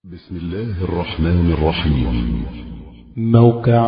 بسم الله الرحمن الرحيم موقع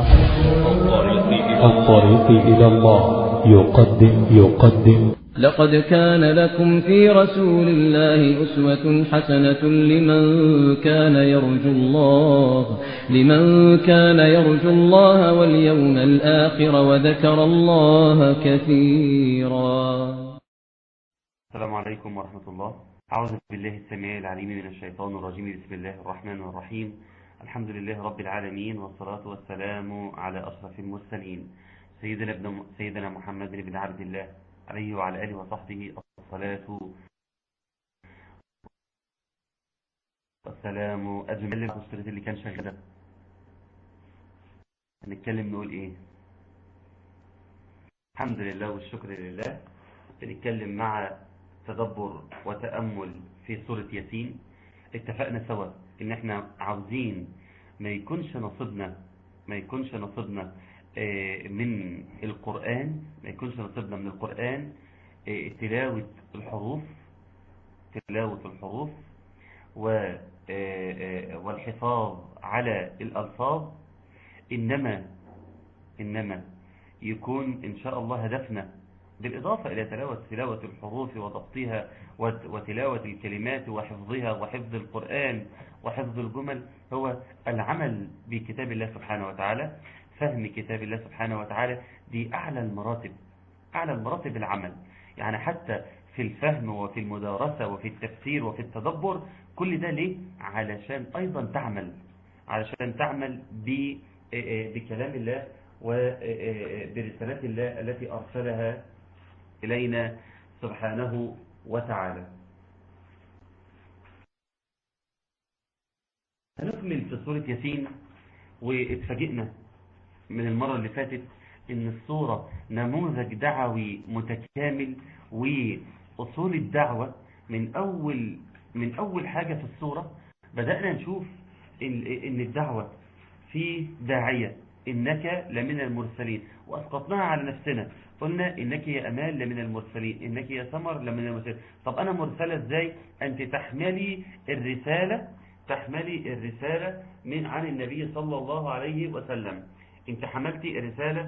الطريق إلى الله يقدم يقدم لقد كان لكم في رسول الله أسوة حسنة لمن كان يرجو الله لمن كان يرجو الله واليوم الآخر وذكر الله كثيرا السلام عليكم ورحمة الله أعوذ بالله السميع العليم من الشيطان الرجيم بسم الله الرحمن الرحيم الحمد لله رب العالمين والصلاة والسلام على أشرف المرسلين سيدنا, ابن سيدنا محمد بن عبد الله عليه وعلى آله وصحبه الصلاة والسلام أجمل المشتريات اللي كان شغالة هنتكلم نقول إيه الحمد لله والشكر لله بنتكلم مع تدبر وتأمل في سورة ياسين اتفقنا سوا ان احنا عاوزين ما يكونش نصيبنا ما يكونش نصيبنا من القرآن ما يكونش نصيبنا من القرآن تلاوة الحروف تلاوة الحروف والحفاظ على الألفاظ إنما إنما يكون إن شاء الله هدفنا بالإضافة إلى تلاوة تلاوة الحروف وضبطها وتلاوة الكلمات وحفظها وحفظ القرآن وحفظ الجمل هو العمل بكتاب الله سبحانه وتعالى فهم كتاب الله سبحانه وتعالى دي أعلى المراتب أعلى المراتب العمل يعني حتى في الفهم وفي المدارسة وفي التفسير وفي التدبر كل ده ليه؟ علشان أيضا تعمل علشان تعمل بكلام الله وبرسالات الله التي أرسلها إلينا سبحانه وتعالى هنكمل في سورة ياسين واتفاجئنا من المرة اللي فاتت ان الصورة نموذج دعوي متكامل وأصول الدعوة من أول, من أول حاجة في الصورة بدأنا نشوف ان الدعوة في داعية إنك لمن المرسلين وأسقطناها على نفسنا قلنا إنك يا أمال لمن المرسلين إنك يا سمر لمن المرسلين طب أنا مرسلة إزاي أنت تحملي الرسالة تحملي الرسالة من عن النبي صلى الله عليه وسلم انت حملتي الرسالة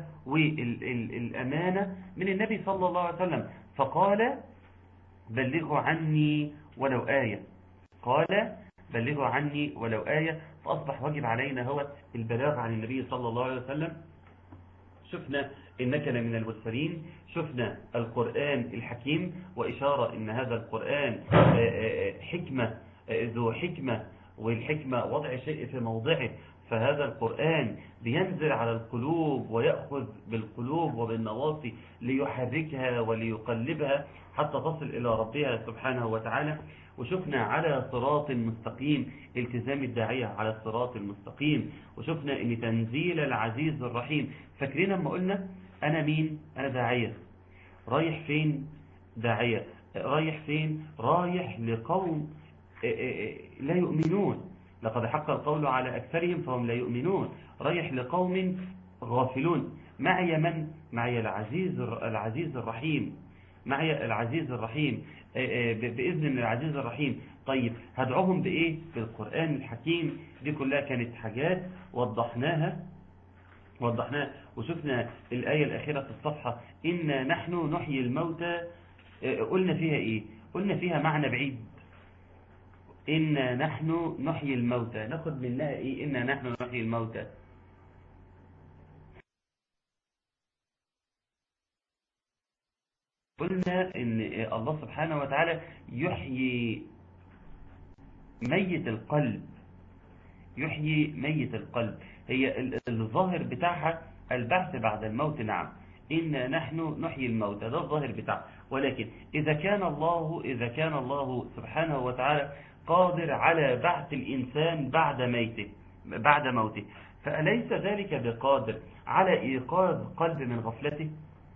والأمانة من النبي صلى الله عليه وسلم فقال بلغوا عني ولو آية قال بلغوا عني ولو آية فأصبح واجب علينا هو البلاغ عن النبي صلى الله عليه وسلم شفنا إنك لمن المرسلين شفنا القرآن الحكيم وإشارة إن هذا القرآن حكمة ذو حكمة والحكمة وضع شيء في موضعه فهذا القرآن بينزل على القلوب ويأخذ بالقلوب وبالنواصي ليحركها وليقلبها حتى تصل إلى ربها سبحانه وتعالى وشفنا على صراط مستقيم التزام الداعية على الصراط المستقيم وشفنا ان تنزيل العزيز الرحيم فاكرين لما قلنا انا مين انا داعية رايح فين داعية رايح فين رايح لقوم لا يؤمنون لقد حق القول على أكثرهم فهم لا يؤمنون رايح لقوم غافلون معي من معي العزيز العزيز الرحيم معي العزيز الرحيم بإذن من العزيز الرحيم طيب هدعوهم بإيه بالقرآن الحكيم دي كلها كانت حاجات وضحناها وضحناها وشفنا الآية الأخيرة في الصفحة إنا نحن نحيي الموتى قلنا فيها إيه قلنا فيها معنى بعيد إنا نحن نحيي الموتى ناخد منها إيه إنا نحن نحيي الموتى قلنا إن الله سبحانه وتعالى يحيي ميت القلب يحيي ميت القلب هي الظاهر بتاعها البعث بعد الموت نعم إنا نحن نحيي الموتى ده الظاهر بتاعها ولكن إذا كان الله إذا كان الله سبحانه وتعالى قادر على بعث الإنسان بعد ميته بعد موته فأليس ذلك بقادر على إيقاظ قلب من غفلته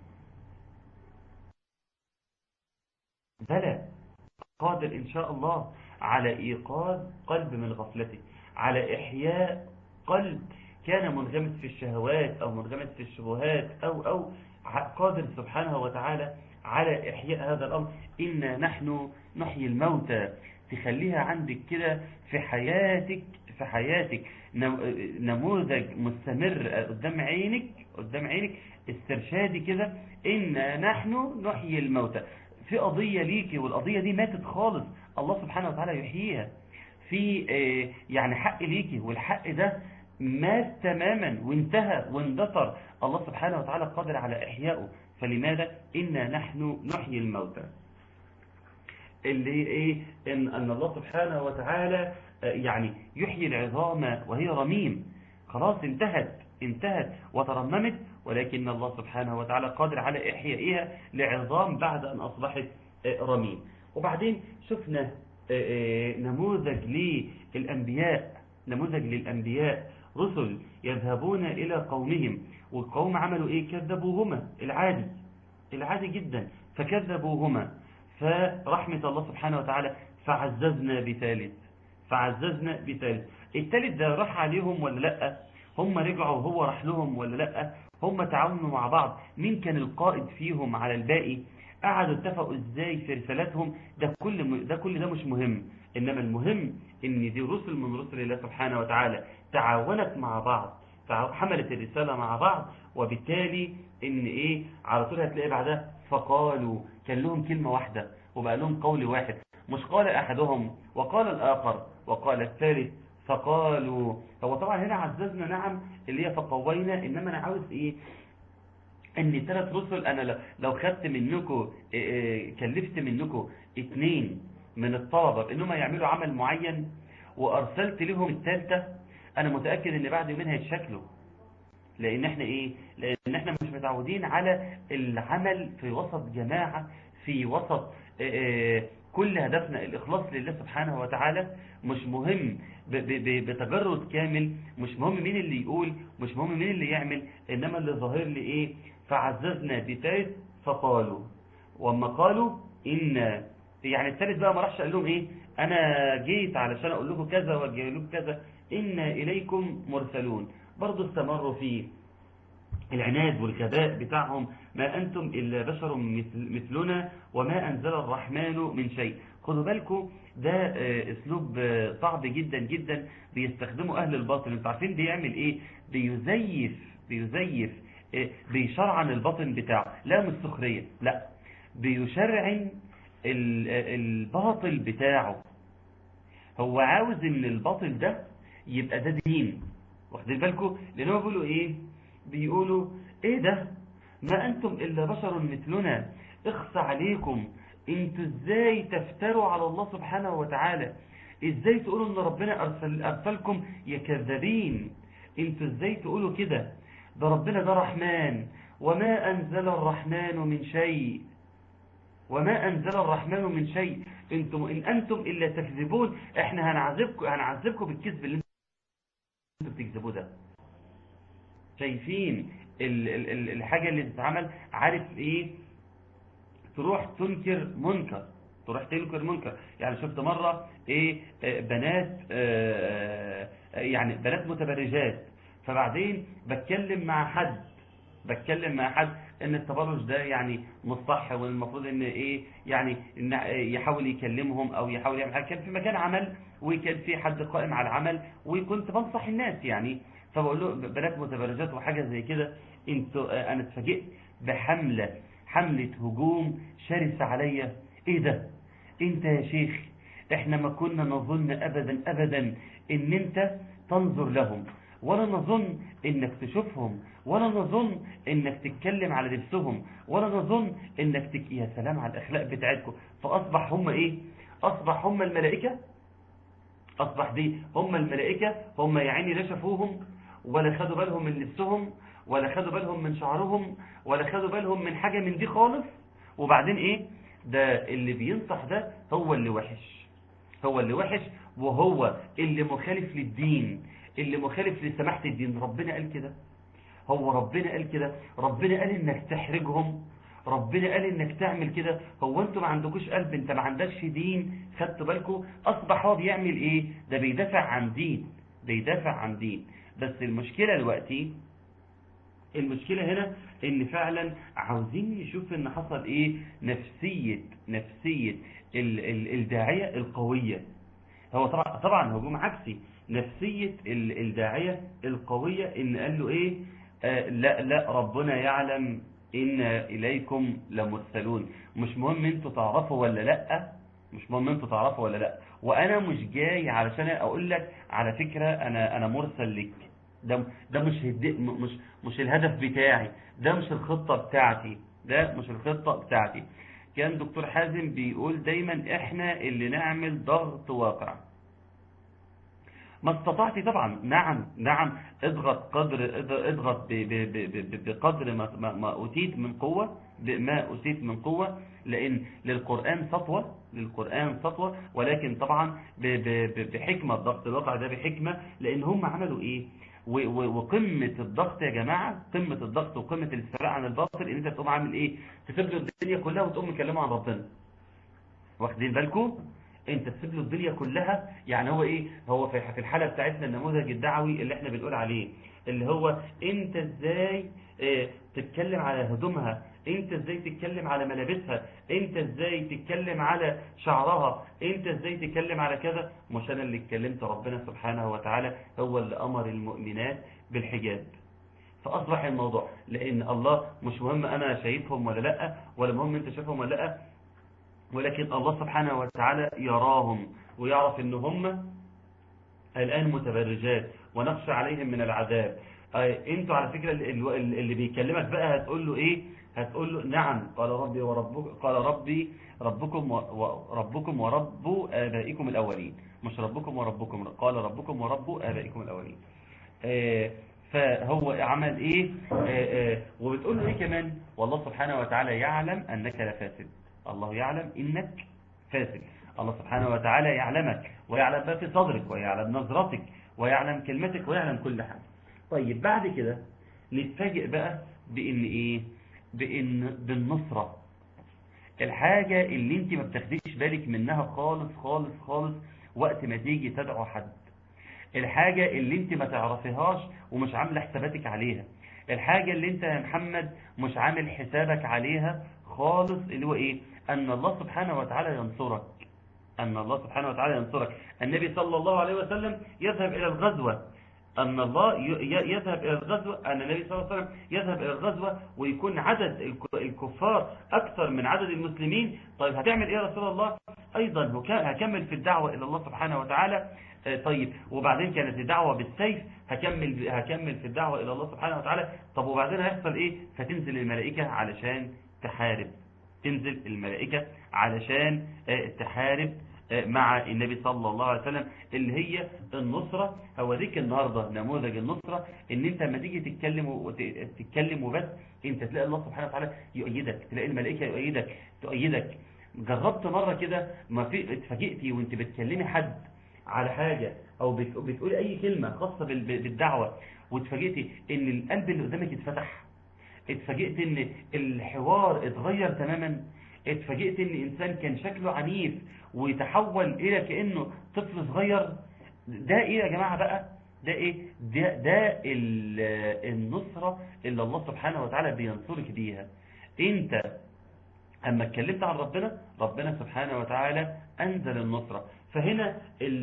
بلى قادر إن شاء الله على إيقاظ قلب من غفلته على إحياء قلب كان منغمس في الشهوات أو منغمس في الشبهات أو أو قادر سبحانه وتعالى على إحياء هذا الأمر إنا نحن نحيي الموتى تخليها عندك كده في حياتك في حياتك نم- نموذج مستمر قدام عينك قدام عينك استرشادي كده إن نحن نحيي الموتى في قضية ليكي والقضية دي ماتت خالص الله سبحانه وتعالى يحييها في آه، يعني حق ليكي والحق ده مات تماما وانتهى واندثر الله سبحانه وتعالى قادر على إحيائه فلماذا إنا نحن نحيي الموتى اللي هي ايه ان, أن الله سبحانه وتعالى آه، يعني يحيي العظام وهي رميم خلاص انتهت انتهت وترممت ولكن الله سبحانه وتعالى قادر على إحيائها لعظام بعد أن أصبحت آه، رميم وبعدين شفنا آه، آه، نموذج للأنبياء نموذج للأنبياء رسل يذهبون إلى قومهم والقوم عملوا إيه كذبوهما العادي العادي جدا فكذبوهما فرحمة الله سبحانه وتعالى فعززنا بثالث فعززنا بثالث الثالث ده راح عليهم ولا لا هم رجعوا وهو راح لهم ولا لا هم تعاونوا مع بعض مين كان القائد فيهم على الباقي قعدوا اتفقوا ازاي في رسالاتهم ده كل م... ده كل ده مش مهم انما المهم ان دي رسل من رسل الله سبحانه وتعالى تعاونت مع بعض تع- حملت الرسالة مع بعض وبالتالي ان ايه على طول هتلاقي بعدها فقالوا كان لهم كلمة واحدة وبقى لهم قول واحد مش قال احدهم وقال الاخر وقال الثالث فقالوا هو طبعا هنا عززنا نعم اللي هي فقوينا انما انا عاوز ايه ان ثلاث رسل انا لو- لو خدت منكم كلفت منكم اتنين من الطلبة انهم يعملوا عمل معين وارسلت لهم الثالثة انا متأكد ان بعد يومين هيتشكلوا لان احنا ايه لان احنا مش متعودين على العمل في وسط جماعة في وسط آه، آه، كل هدفنا الاخلاص لله سبحانه وتعالى مش مهم ب- ب- ب- بتجرد كامل مش مهم مين اللي يقول مش مهم مين اللي يعمل انما اللي ظاهر لي ايه فعززنا بثالث فقالوا واما قالوا ان يعني الثالث بقى ما راحش قال لهم ايه انا جيت علشان اقول لكم كذا واجي لكم كذا ان اليكم مرسلون برضه استمروا في العناد والغباء بتاعهم ما أنتم إلا بشر مثل مثلنا وما أنزل الرحمن من شيء خدوا بالكم ده آه، أسلوب آه، صعب جدا جدا بيستخدمه أهل الباطل انتوا عارفين بيعمل إيه بيزيف بيزيف آه، بيشرعن الباطن بتاعه لا مش سخرية لا بيشرعن ال- آه، الباطل بتاعه هو عاوز ان الباطل ده يبقى ده دين واخدين بالكم لان هو بيقولوا ايه بيقولوا ايه ده ما انتم الا بشر مثلنا اخص عليكم انتوا ازاي تفتروا على الله سبحانه وتعالى ازاي تقولوا ان ربنا ارسل ارسلكم يا كذابين انتوا ازاي تقولوا كده ده ربنا ده رحمن وما انزل الرحمن من شيء وما أنزل الرحمن من شيء انتم إن أنتم إلا تكذبون احنا هنعذبكم هنعذبكم بالكذب اللي انتم بتكذبوه ده شايفين ال ال ال الحاجة اللي بتتعمل عارف ايه تروح تنكر منكر تروح تنكر منكر يعني شفت مرة ايه آه، بنات آه، آه، يعني بنات متبرجات فبعدين بتكلم مع حد بتكلم مع حد ان التبرج ده يعني مش صح والمفروض ان ايه يعني إن يحاول يكلمهم او يحاول يعمل حاجه كان في مكان عمل وكان في حد قائم على العمل وكنت بنصح الناس يعني فبقول له بنات متبرجات وحاجه زي كده انتوا انا اتفاجئت بحمله حمله هجوم شرسه عليا ايه ده انت يا شيخ احنا ما كنا نظن ابدا ابدا ان انت تنظر لهم ولا نظن انك تشوفهم ولا نظن انك تتكلم على لبسهم ولا نظن انك تك... يا سلام على الاخلاق بتاعتكم فاصبح هم ايه اصبح هم الملائكة اصبح دي هم الملائكة هم يا عيني لا شافوهم ولا خدوا بالهم من لبسهم ولا خدوا بالهم من شعرهم ولا خدوا بالهم من حاجة من دي خالص وبعدين ايه ده اللي بينصح ده هو اللي وحش هو اللي وحش وهو اللي مخالف للدين اللي مخالف لسماحة الدين ربنا قال كده هو ربنا قال كده ربنا قال انك تحرجهم ربنا قال انك تعمل كده هو انتوا ما عندكوش قلب انت ما عندكش دين خدتوا بالكم اصبح هو بيعمل ايه ده بيدافع عن دين بيدافع عن دين بس المشكلة دلوقتي المشكلة هنا ان فعلا عاوزين نشوف ان حصل ايه نفسية نفسية ال ال الداعية القوية هو طبعا طبعا هجوم عكسي نفسية ال الداعية القوية ان قال له ايه آه لا لا ربنا يعلم ان اليكم لمرسلون مش مهم انتوا تعرفوا ولا لا مش مهم انتوا تعرفوا ولا لا وانا مش جاي علشان اقول لك على فكرة انا انا مرسل لك ده ده مش هد... مش مش الهدف بتاعي ده مش الخطة بتاعتي ده مش الخطة بتاعتي كان دكتور حازم بيقول دايما احنا اللي نعمل ضغط واقع ما استطعت طبعا نعم نعم اضغط قدر اضغط ب... ب... ب... بقدر ما... ما... ما أتيت من قوة ما أتيت من قوة لأن للقرآن سطوة للقرآن سطوة ولكن طبعا ب... ب... بحكمة الضغط الواقع ده بحكمة لأن هم عملوا إيه وقمة الضغط يا جماعة قمة الضغط وقمة الاستفراء عن الباطل ان انت تقوم عامل ايه تسيب له الدنيا كلها وتقوم مكلمه عن ربنا واخدين بالكم انت تسيب له الدنيا كلها يعني هو ايه هو في الحالة بتاعتنا النموذج الدعوي اللي احنا بنقول عليه اللي هو انت ازاي اه تتكلم على هدومها انت ازاي تتكلم على ملابسها انت ازاي تتكلم على شعرها انت ازاي تتكلم على كذا مش انا اللي اتكلمت ربنا سبحانه وتعالى هو اللي امر المؤمنات بالحجاب فاصبح الموضوع لان الله مش مهم انا شايفهم ولا لا ولا مهم انت شايفهم ولا لا ولكن الله سبحانه وتعالى يراهم ويعرف ان هم الان متبرجات ونخشى عليهم من العذاب انتوا على فكرة اللي بيكلمك بقى هتقول له ايه هتقول له نعم قال ربي وربك قال ربي ربكم وربكم ورب آبائكم الأولين مش ربكم وربكم قال ربكم ورب آبائكم الأولين فهو عمل ايه وبتقول له ايه كمان والله سبحانه وتعالى يعلم انك لفاسد الله يعلم انك فاسد الله سبحانه وتعالى يعلمك ويعلم ما في صدرك ويعلم نظرتك ويعلم كلمتك ويعلم كل حاجة طيب بعد كده نتفاجئ بقى بان ايه بإن بالنصرة الحاجة اللي انت ما بتاخديش بالك منها خالص خالص خالص وقت ما تيجي تدعو حد الحاجة اللي انت ما تعرفيهاش ومش عاملة حساباتك عليها الحاجة اللي انت يا محمد مش عامل حسابك عليها خالص اللي هو ايه ان الله سبحانه وتعالى ينصرك ان الله سبحانه وتعالى ينصرك النبي صلى الله عليه وسلم يذهب الى الغزوة أن الله يذهب إلى الغزوة أن النبي صلى الله عليه وسلم يذهب إلى الغزوة ويكون عدد الكفار أكثر من عدد المسلمين طيب هتعمل إيه يا رسول الله أيضا هكمل في الدعوة إلى الله سبحانه وتعالى طيب وبعدين كانت الدعوة بالسيف هكمل هكمل في الدعوة إلى الله سبحانه وتعالى طب وبعدين هيحصل إيه فتنزل الملائكة علشان تحارب تنزل الملائكة علشان تحارب مع النبي صلى الله عليه وسلم اللي هي النصرة هوريك النهاردة نموذج النصرة ان انت لما تيجي تتكلم وتتكلم وبس انت تلاقي الله سبحانه وتعالى يؤيدك تلاقي الملائكة يؤيدك تؤيدك جربت مرة كده ما في اتفاجئتي وانت بتكلمي حد على حاجة او بتقولي اي كلمة خاصة بالدعوة واتفاجئتي ان القلب اللي قدامك اتفتح اتفاجئت ان الحوار اتغير تماما اتفاجئت ان انسان كان شكله عنيف ويتحول الى كأنه طفل صغير ده ايه يا جماعة بقى ده ايه ده, ده النصرة اللي الله سبحانه وتعالى بينصرك بيها انت اما اتكلمت عن ربنا ربنا سبحانه وتعالى انزل النصرة فهنا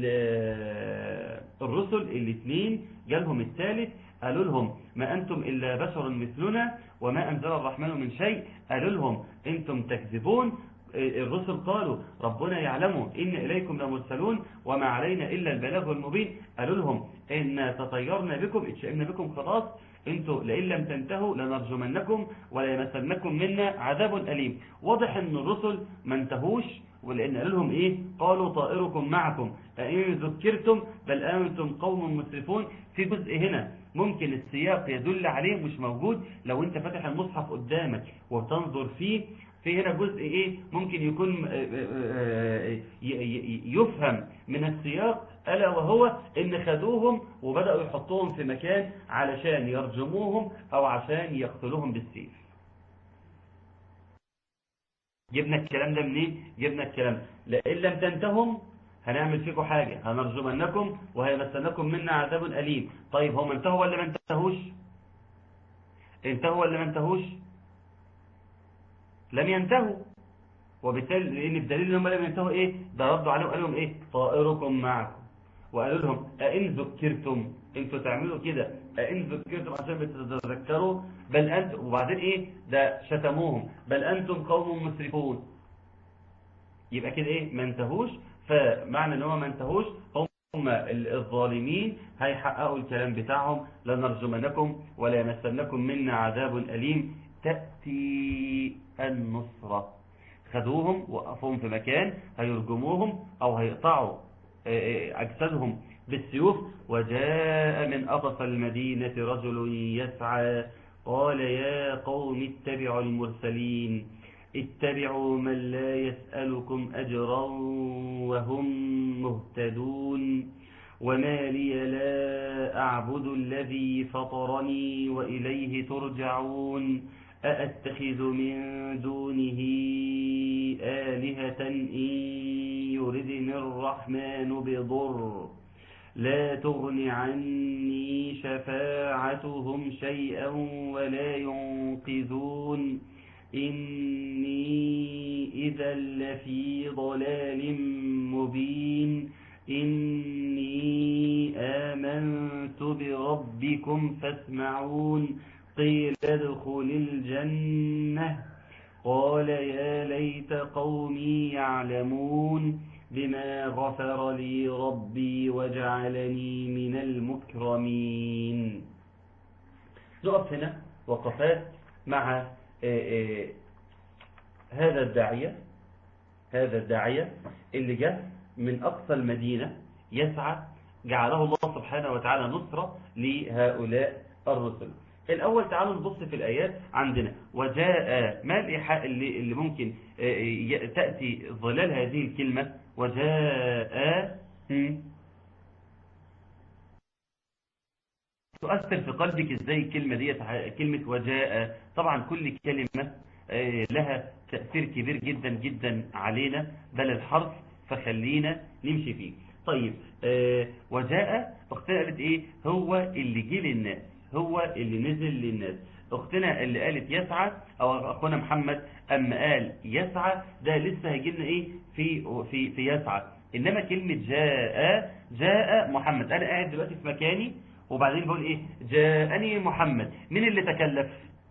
الرسل الاثنين جالهم الثالث قالوا لهم ما أنتم إلا بشر مثلنا وما أنزل الرحمن من شيء قالوا لهم أنتم تكذبون الرسل قالوا ربنا يعلم إن إليكم لمرسلون وما علينا إلا البلاغ المبين قالوا لهم إن تطيرنا بكم اتشئمنا بكم خلاص انتوا لئن لم تنتهوا لنرجمنكم ولا يمسنكم منا عذاب أليم واضح ان الرسل ما انتهوش ولأن قال لهم إيه قالوا طائركم معكم أئن ذكرتم بل أنتم قوم مسرفون في جزء هنا ممكن السياق يدل عليه مش موجود لو انت فاتح المصحف قدامك وتنظر فيه في هنا جزء ايه ممكن يكون يفهم من السياق ألا وهو ان خدوهم وبدأوا يحطوهم في مكان علشان يرجموهم او عشان يقتلوهم بالسيف جبنا الكلام ده منين جبنا الكلام لئن لم تنتهم هنعمل فيكم حاجة هنرجمنكم وهيمسنكم منا عذاب أليم طيب هم انتهوا ولا ما انتهوش انتهوا ولا ما انتهوش لم ينتهوا وبالتالي لان بدليل ان هم لم ينتهوا ايه ده ردوا عليهم قال لهم ايه طائركم معكم وقالوا لهم أئن ذكرتم انتوا تعملوا كده أئن ذكرتم عشان بتتذكروا بل أنتم وبعدين ايه ده شتموهم بل أنتم قوم مسرفون يبقى كده ايه ما انتهوش فمعنى ان هم ما انتهوش هم الظالمين هيحققوا الكلام بتاعهم لنرجمنكم ولا يمسنكم منا عذاب أليم تأتي النصرة خدوهم وقفوهم في مكان هيرجموهم او هيقطعوا أجسادهم بالسيوف وجاء من أقصى المدينة رجل يسعى قال يا قوم اتبعوا المرسلين اتبعوا من لا يسألكم أجرا وهم مهتدون وما لي لا أعبد الذي فطرني وإليه ترجعون أأتخذ من دونه آلهة إن يردني الرحمن بضر لا تغن عني شفاعتهم شيئا ولا ينقذون إني إذا لفي ضلال مبين إني آمنت بربكم فاسمعون قيل ادخل الجنة قال يا ليت قومي يعلمون بما غفر لي ربي وجعلني من المكرمين نقف هنا وقفات مع آآ آآ هذا الداعية هذا الداعية اللي جاء من أقصى المدينة يسعى جعله الله سبحانه وتعالى نصرة لهؤلاء الرسل الأول تعالوا نبص في الآيات عندنا وجاء ما الإيحاء اللي, اللي ممكن تأتي ظلال هذه الكلمة وجاء تؤثر في قلبك ازاي الكلمة دي كلمة وجاء طبعا كل كلمة لها تأثير كبير جدا جدا علينا بل الحرف فخلينا نمشي فيه طيب وجاء اختنا قالت ايه هو اللي جه للناس هو اللي نزل للناس اختنا اللي قالت يسعى او اخونا محمد اما قال يسعى ده لسه هيجي لنا ايه في في في يسعى انما كلمه جاء جاء محمد انا قاعد دلوقتي في مكاني وبعدين بقول ايه جاءني محمد مين اللي تكلف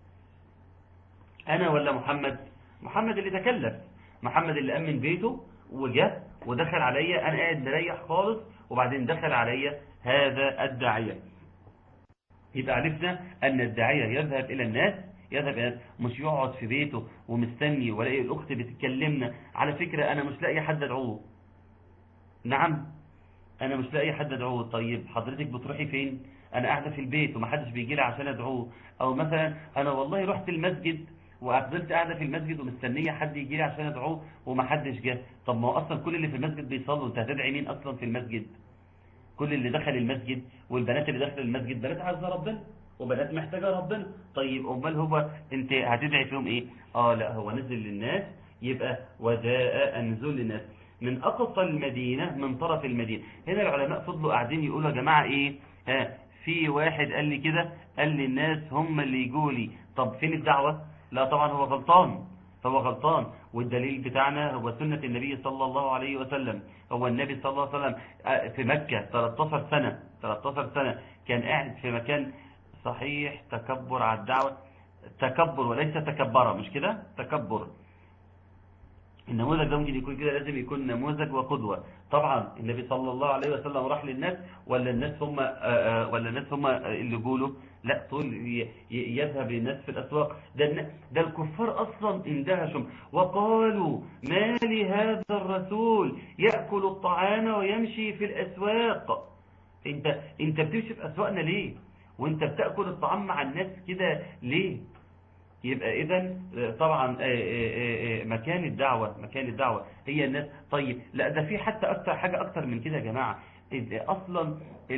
انا ولا محمد محمد اللي تكلف محمد اللي امن بيته وجه ودخل عليا انا قاعد مريح خالص وبعدين دخل عليا هذا الداعيه يبقى عرفنا أن الداعية يذهب إلى الناس يذهب إلى الناس مش يقعد في بيته ومستني ولاقي الأخت بتتكلمنا على فكرة أنا مش لاقي حد أدعوه نعم أنا مش لاقي حد أدعوه طيب حضرتك بتروحي فين أنا قاعدة في البيت ومحدش بيجي لي عشان أدعوه أو مثلا أنا والله رحت المسجد وفضلت قاعدة في المسجد ومستنية حد يجي لي عشان أدعوه ومحدش جه طب ما هو أصلا كل اللي في المسجد بيصلوا أنت هتدعي مين أصلا في المسجد كل اللي دخل المسجد والبنات اللي دخل المسجد بنات عايزه ربنا وبنات محتاجه ربنا طيب امال هو انت هتدعي فيهم ايه اه لا هو نزل للناس يبقى وجاء نزول للناس من اقصى المدينه من طرف المدينه هنا العلماء فضلوا قاعدين يقولوا يا جماعه ايه ها في واحد قال لي كده قال لي الناس هم اللي يجوا لي طب فين الدعوه لا طبعا هو غلطان هو غلطان والدليل بتاعنا هو سنة النبي صلى الله عليه وسلم هو النبي صلى الله عليه وسلم في مكة 13 سنة 13 سنة كان قاعد في مكان صحيح تكبر على الدعوة تكبر وليس تكبر مش كده تكبر النموذج ده ممكن يكون كده لازم يكون نموذج وقدوة طبعا النبي صلى الله عليه وسلم راح للناس ولا الناس هم ولا الناس هم اللي جوله لا طول يذهب للناس في الأسواق ده, ده الكفار أصلا اندهشوا وقالوا ما لهذا الرسول يأكل الطعام ويمشي في الأسواق انت, انت بتمشي في أسواقنا ليه وانت بتأكل الطعام مع الناس كده ليه يبقى اذا طبعا مكان الدعوة مكان الدعوة هي الناس طيب لا ده في حتى اكتر حاجة اكتر من كده يا جماعة اصلا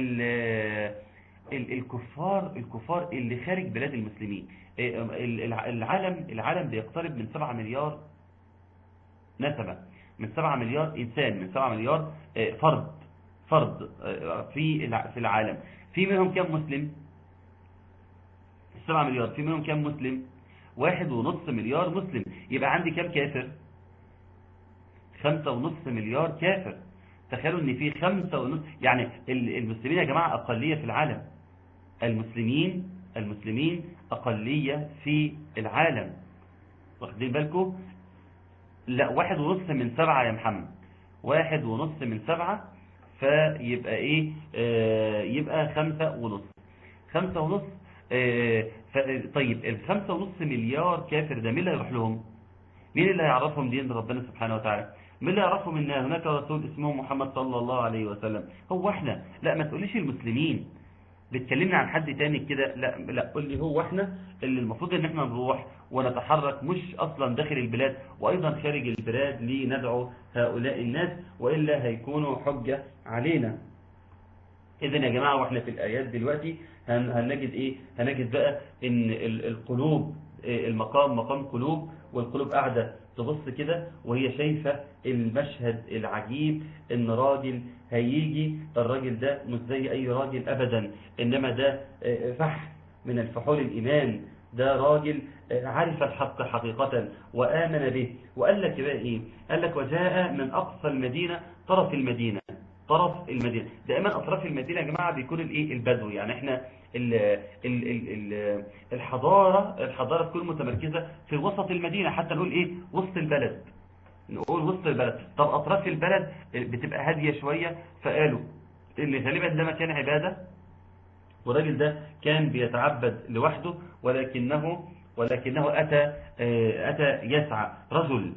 الكفار الكفار اللي خارج بلاد المسلمين العالم العالم بيقترب من 7 مليار نسمة من 7 مليار انسان من 7 مليار فرد فرد في في العالم في منهم كم مسلم 7 مليار في منهم كام مسلم واحد ونص مليار مسلم يبقى عندي كام كافر خمسة ونص مليار كافر تخيلوا ان في خمسة ونص يعني المسلمين يا جماعة اقلية في العالم المسلمين المسلمين اقلية في العالم واخدين بالكم لا واحد ونص من سبعة يا محمد واحد ونص من سبعة فيبقى ايه آه يبقى خمسة ونص خمسة ونص آه طيب الخمسة ونص مليار كافر ده مين اللي هيروح لهم مين اللي هيعرفهم دين ربنا سبحانه وتعالى مين اللي يعرفهم ان هناك رسول اسمه محمد صلى الله عليه وسلم هو احنا لا ما تقوليش المسلمين بتكلمنا عن حد تاني كده لا لا قول لي هو احنا اللي المفروض ان احنا نروح ونتحرك مش اصلا داخل البلاد وايضا خارج البلاد لندعو هؤلاء الناس والا هيكونوا حجة علينا اذا يا جماعة واحنا في الايات دلوقتي هنجد ايه هنجد بقى ان القلوب المقام مقام قلوب والقلوب قاعدة تبص كده وهي شايفة المشهد العجيب ان راجل هيجي الراجل ده مش زي اي راجل ابدا انما ده فحم من الفحول الايمان ده راجل عرف الحق حقيقة وآمن به وقال لك بقى ايه قال لك وجاء من اقصى المدينة طرف المدينة طرف المدينة دائما اطراف المدينة يا جماعة بيكون الايه البدو يعني احنا ال ال ال ال الحضارة الحضارة تكون متمركزة في وسط المدينة حتى نقول ايه وسط البلد نقول وسط البلد طب اطراف البلد بتبقى هادية شوية فقالوا ان غالبا ده مكان عبادة والراجل ده كان بيتعبد لوحده ولكنه ولكنه أتى أتى يسعى رجل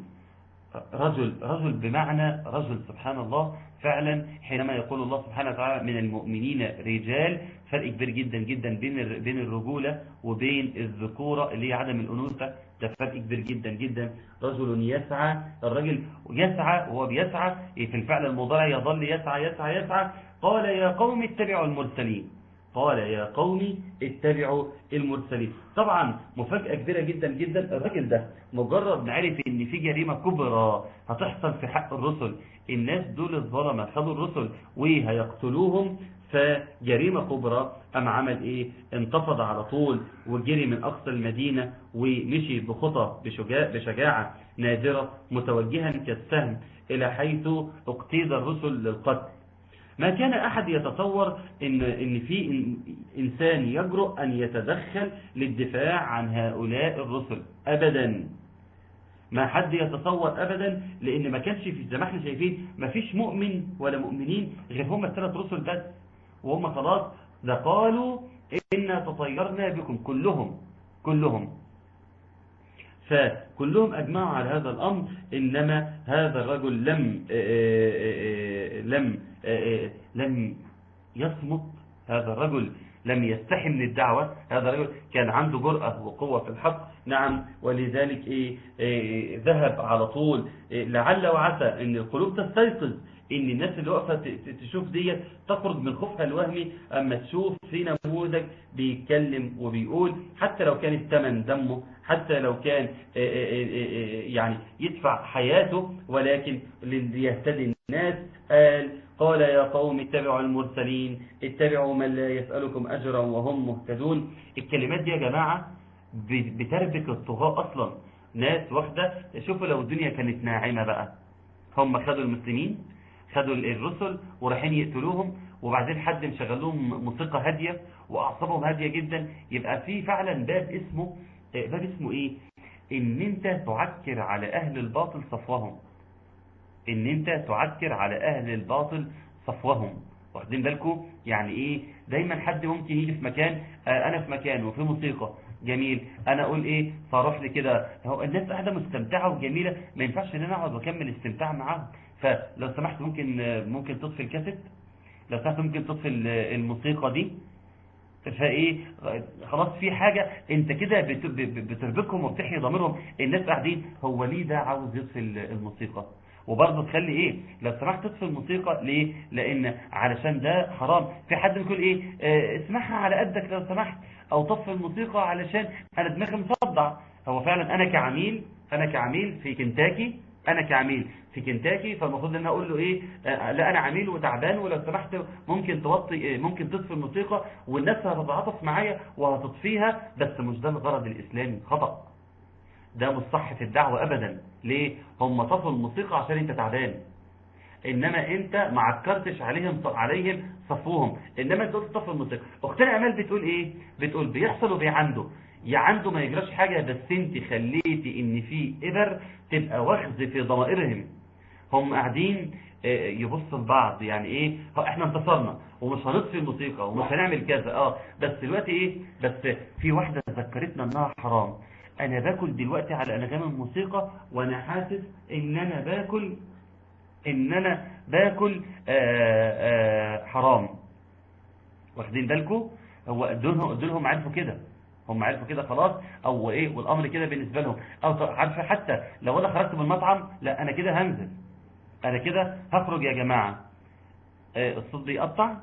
رجل رجل بمعنى رجل سبحان الله فعلا حينما يقول الله سبحانه وتعالى من المؤمنين رجال فرق كبير جدا جدا بين بين الرجولة وبين الذكورة اللي هي عدم الأنوثة ده فرق كبير جدا جدا رجل يسعى الرجل يسعى وهو بيسعى في الفعل المضارع يظل يسعى يسعى يسعى قال يا قوم اتبعوا المرسلين قال يا قوم اتبعوا المرسلين طبعا مفاجأة كبيرة جدا جدا الراجل ده مجرد ما عرف ان في جريمة كبرى هتحصل في حق الرسل الناس دول الظلمة خدوا الرسل وهيقتلوهم فجريمة كبرى أم عمل إيه انتفض على طول وجري من أقصى المدينة ومشي بخطى بشجاع بشجاعة نادرة متوجها كالسهم إلى حيث اقتيد الرسل للقتل ما كان أحد يتصور إن, إن في إنسان يجرؤ أن يتدخل للدفاع عن هؤلاء الرسل أبدا ما حد يتصور أبدا لأن ما كانش في زي ما احنا شايفين ما فيش مؤمن ولا مؤمنين غير هم الثلاث رسل بس وهم خلاص ده قالوا إنا تطيرنا بكم كلهم كلهم فكلهم أجمعوا على هذا الأمر إنما هذا الرجل لم لم لم يصمت هذا الرجل لم يستحي من الدعوة هذا الرجل كان عنده جرأة وقوة في الحق نعم ولذلك إيه إيه ذهب على طول إيه لعل وعسى ان القلوب تستيقظ ان الناس اللي واقفه تشوف ديت تخرج من خوفها الوهمي اما تشوف في نموذج بيتكلم وبيقول حتى لو كان الثمن دمه حتى لو كان يعني يدفع حياته ولكن ليهتدي الناس قال قال يا قوم اتبعوا المرسلين اتبعوا من لا يسألكم أجرا وهم مهتدون الكلمات دي يا جماعة بتربك الطغاة أصلا ناس واحدة شوفوا لو الدنيا كانت ناعمة بقى هم خدوا المسلمين خدوا الرسل ورايحين يقتلوهم وبعدين حد مشغل لهم موسيقى هادية وأعصابهم هادية جدا يبقى في فعلا باب اسمه باب اسمه ايه ان انت تعكر على اهل الباطل صفوهم ان انت تعكر على اهل الباطل صفوهم واخدين بالكم يعني ايه دايما حد ممكن يجي في مكان آه انا في مكان وفي موسيقى جميل انا اقول ايه فاروح لي كده هو الناس قاعده مستمتعه وجميله ما ينفعش ان انا اقعد واكمل استمتاع معاهم فلو سمحت ممكن ممكن تطفي الكاسيت لو سمحت ممكن تطفي الموسيقى دي فايه خلاص في حاجة انت كده بتربكهم وبتحيي ضميرهم الناس قاعدين هو ليه ده عاوز يطفي الموسيقى وبرضه تخلي ايه لو سمحت تطفي الموسيقى ليه لان علشان ده حرام في حد بيقول ايه اه اسمعها على قدك لو سمحت او طفي الموسيقى علشان انا دماغي مصدع هو فعلا انا كعميل انا كعميل في كنتاكي انا كعميل في كنتاكي فالمفروض ان انا اقول له ايه آه، لا انا عميل وتعبان ولو سمحت ممكن توطي آه، ممكن تطفي الموسيقى والناس هتتعاطف معايا وهتطفيها بس مش ده الغرض الاسلامي خطأ ده مش صح في الدعوة ابدا ليه هم طفوا الموسيقى عشان انت تعبان انما انت ما عكرتش عليهم عليهم صفوهم انما انت قلت طفوا الموسيقى اختنا امال بتقول ايه بتقول بيحصل وبيعنده يا عنده ما يجراش حاجة بس انت خليتي ان في ابر تبقى واخذ في ضمائرهم هم قاعدين آه، يبصوا لبعض يعني ايه ها احنا انتصرنا ومش هنطفي الموسيقى ومش هنعمل كذا اه بس دلوقتي ايه بس في واحدة ذكرتنا انها حرام انا باكل دلوقتي على انغام الموسيقى وانا حاسس ان انا باكل ان انا باكل آآ آآ حرام واخدين بالكم هو دولهم دولهم عرفوا كده هم عرفوا كده خلاص او ايه والامر كده بالنسبه لهم او ط- عارفه حتى لو انا خرجت من المطعم لا انا كده هنزل انا كده هخرج يا جماعه آه، الصوت بيقطع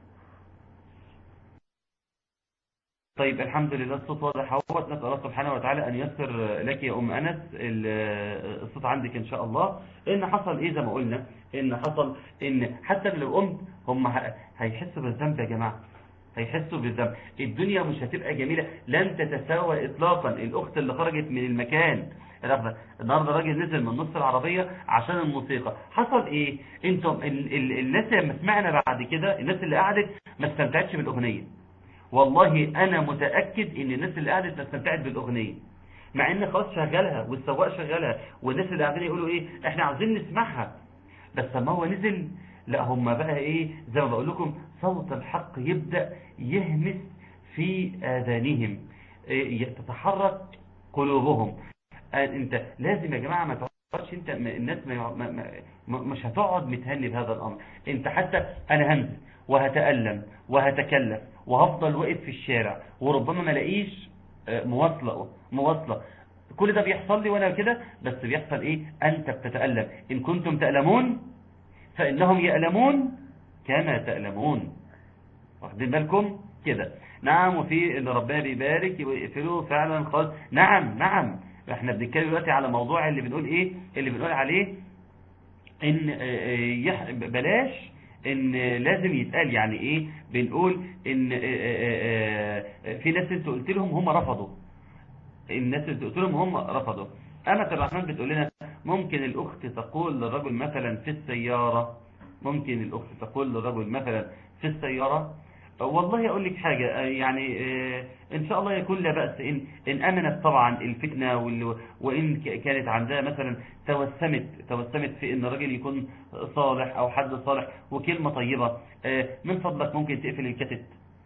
طيب الحمد لله الصوت واضح اهوت نسال الله سبحانه وتعالى ان ييسر لك يا ام انس ال- الصوت عندك ان شاء الله ان حصل ايه زي ما قلنا ان حصل ان حتى لو قمت هم ه- هيحسوا بالذنب يا جماعه هيحسوا بالذنب الدنيا مش هتبقى جميله لن تتساوى اطلاقا الاخت اللي خرجت من المكان الأخضر. النهارده راجل نزل من نص العربيه عشان الموسيقى حصل ايه انتم ال ال الناس لما سمعنا بعد كده الناس اللي قعدت ما استمتعتش بالاغنيه والله انا متاكد ان الناس اللي قعدت ما استمتعت بالاغنيه مع ان خلاص شغالها والسواق شغالها والناس اللي قاعدين يقولوا ايه احنا عاوزين نسمعها بس لما هو نزل لا هم بقى ايه زي ما بقول لكم صوت الحق يبدا يهمس في اذانهم إيه، تتحرك قلوبهم آه، انت لازم يا جماعه ما تقعدش انت ما- الناس ما يع- ما ما ما- مش هتقعد متهني بهذا الامر انت حتى انا هنزل وهتالم وهتكلف وهفضل واقف في الشارع وربما ما الاقيش آه، مواصله مواصله كل ده بيحصل لي وانا كده بس بيحصل ايه انت بتتالم ان كنتم تالمون فانهم يالمون كما تالمون واخدين بالكم كده نعم وفي اللي ربنا بيبارك ويقفلوا فعلا خالص نعم نعم احنا بنتكلم دلوقتي على موضوع اللي بنقول ايه اللي بنقول عليه ان آه، آه، يح- بلاش ان لازم يتقال يعني ايه بنقول ان آه، آه، آه، في ناس انت قلت لهم هم رفضوا الناس اللي قلت لهم هم رفضوا أمة الرحمن بتقول لنا ممكن الأخت تقول للرجل مثلا في السيارة ممكن الأخت تقول للرجل مثلا في السيارة والله أقول لك حاجة آه، يعني آه، إن شاء الله يكون لا بأس إن, إن أمنت طبعا الفتنة وال- وإن ك- كانت عندها مثلا توسمت توسمت في إن الراجل يكون صالح أو حد صالح وكلمة طيبة آه، من فضلك ممكن تقفل الكتت